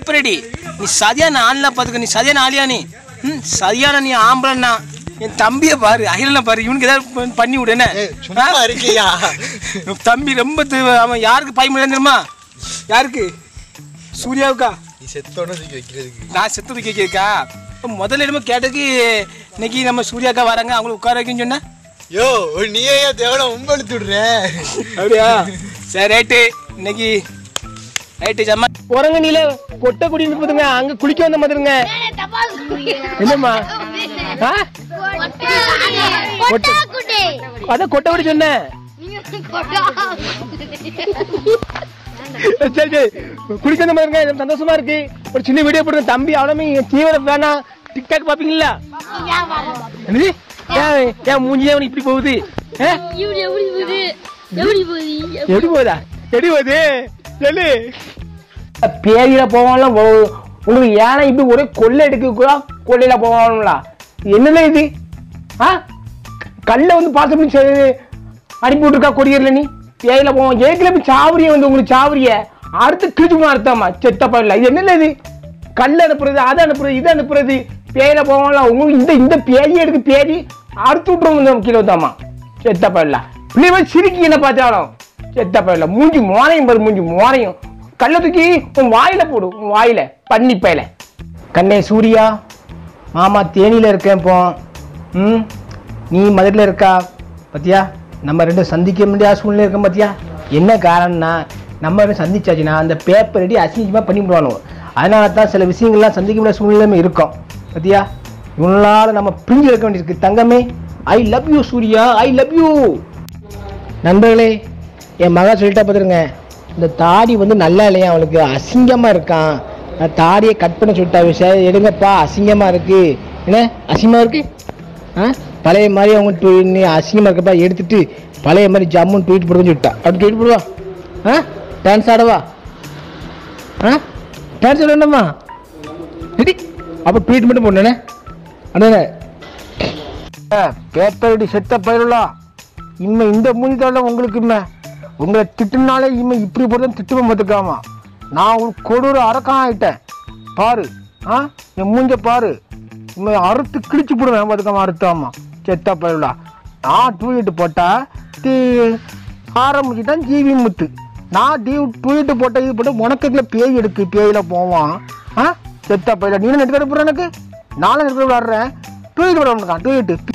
பேப்பரடி நீ சரியான ஆள்னா பார்த்துக்க நீ சரியான ஆளியா நீ ம் சரியான நீ ஆம்பளன்னா என் தம்பியை பாரு அகிலனை பாரு இவனுக்கு ஏதாவது ப- பண்ணி விடு என்ன ஏய், சும்மா இருக்கியா? உன் தம்பி ரொம்ப தி- அவன் யாருக்கு பயமுடியாது தெரியுமா யாருக்கு சூர்யாவுக்கா நீ செத்தோன்னு தூக்கி வைக்கிறதுக்கு நான் செத்து கேட்கா முதல்ல என்னமோ கேட்டதுக்கு இன்னைக்கு நம்ம சூர்யாக்கா வராங்க அவங்களுக்கு உட்கார வைக்கணும்னு சொன்னேன் யோ நீயே தேவன உம்பழுத்து விடுற அப்படியா சரி ரைட்டு இன்னைக்கு ரைட்டு ஜம்மா உறங்க நீல கொட்டை குடி நிற்பதுங்க அங்க குளிக்க வந்த மாதிரிங்க என்னம்மா ஆ? அதான் கொட்டை குடி சொன்னேன் சரி சரி குளிக்க வந்த மாதிரிங்க எனக்கு சந்தோஷமா இருக்கு ஒரு சின்ன வீடியோ போடுங்க தம்பி அவ்வளவு தீவிர வேணாம் டிக்டாக் பாப்பீங்களா என்னது ஏன் ஏன் மூஞ்சி ஏன் இப்படி போகுது ஆ? எப்படி போகுதா எப்படி போகுது சொல்லு பேரியில போவான்லாம் உங்களுக்கு ஏன்னா இப்படி ஒரே கொள்ளை எடுக்க கொள்ளையில போவாங்களா என்னல இது ஆ கல்ல வந்து பாசம் பண்ணி செ- அனுப்பி விட்டுருக்கா கொடியர்ல நீ பேயில போவான் ஏற்கனவே போய் சாவரிய வந்து உங்களுக்கு சாவரிய அடுத்து கிழிச்சு அர்த்தமா செத்தப்பா இல்ல இது என்னல இது கல் அனுப்புறது அதை அனுப்புறது இதை அனுப்புறது பேயில போவாங்களா உங்களுக்கு இந்த இந்த பேய் எடுக்கு பேரி அறுத்து விட்டுருவோம் இந்த கீழே வந்தாமா செத்தப்பா இல்ல பிள்ளை சிரிக்கி என்ன பார்த்தாலும் செத்தப்பா இல்ல மூஞ்சி மோனையும் பாரு மூஞ்சி மோனையும் கல்ல தூக்கி உன் வாயில போடு உன் வாயில பண்ணி பயல கண்ணே சூர்யா மாமா தேனியில இருக்கேன் இப்போ ம் நீ மதுரையில் இருக்கா பத்தியா நம்ம ரெண்டும் சந்திக்க முடியாத சூழ்நிலை இருக்கோம் பத்தியா என்ன காரணம்னா நம்ம ரெண்டும் சந்திச்சாச்சுன்னா அந்த பேப்பர் ரெடி அசிங்கமாக பண்ணி விடுவானுங்க அதனால தான் சில விஷயங்கள்லாம் சந்திக்க முடியாத சூழ்நிலையுமே இருக்கும் பத்தியா இவங்களால நம்ம பிரிஞ்சு இருக்க வேண்டியிருக்கு தங்கமே I love you Surya I love you நண்பர்களே என் மகன் சொல்லிட்டா பார்த்துருங்க இந்த தாடி வந்து நல்லா இல்லையா அவளுக்கு அசிங்கமாக இருக்கான் நான் தாடியை கட் பண்ண சொல்லிட்டா விஷயம் எடுங்கப்பா அசிங்கமாக இருக்கு என்ன அசிங்கமாக இருக்கு ஆ பழைய மாதிரி அவங்க டு- நீ அசிங்கமாக இருக்கப்பா எடுத்துட்டு பழைய மாதிரி ஜம்முன்னு ட்வீட் போடுன்னு சொல்லிட்டா அப்படி ட்வீட் போடுவா ஆ டான்ஸ் ஆடவா ஆ டான்ஸ் ஆட வேண்டாமா ரெடி அப்போ ட்வீட் மட்டும் போடணே அண்ணே பேப்பரடி செத்த பயிரலாம் இனிமே இந்த மூஞ்சி தவிர உங்களுக்கு இம்மை உங்களை திட்டுனாலே இம்மை இப்படி போட்டு திட்டுவோம் பார்த்துக்காமா நான் ஒரு கொடூர அரக்கம் ஆயிட்டேன் பாரு ஆ என் மூஞ்ச பாரு இம்மை அறுத்து கிழிச்சு போடுவேன் பார்த்துக்காம அறுத்தாமா செத்த பயிரலா நான் டூயிட்டு போட்டா தீ ஆரம்பிச்சுட்டான் ஜீவி முத்து நான் டீ டூயிட்டு போட்ட இது போட்டு உனக்கு இதுல பேய் எடுக்கு பேயில போவான் ஆ செத்த பயில நீ நெட்டு போற எனக்கு நானும் நெட்டு விளாடுறேன் டூயிட்டு விட டூயிட்டு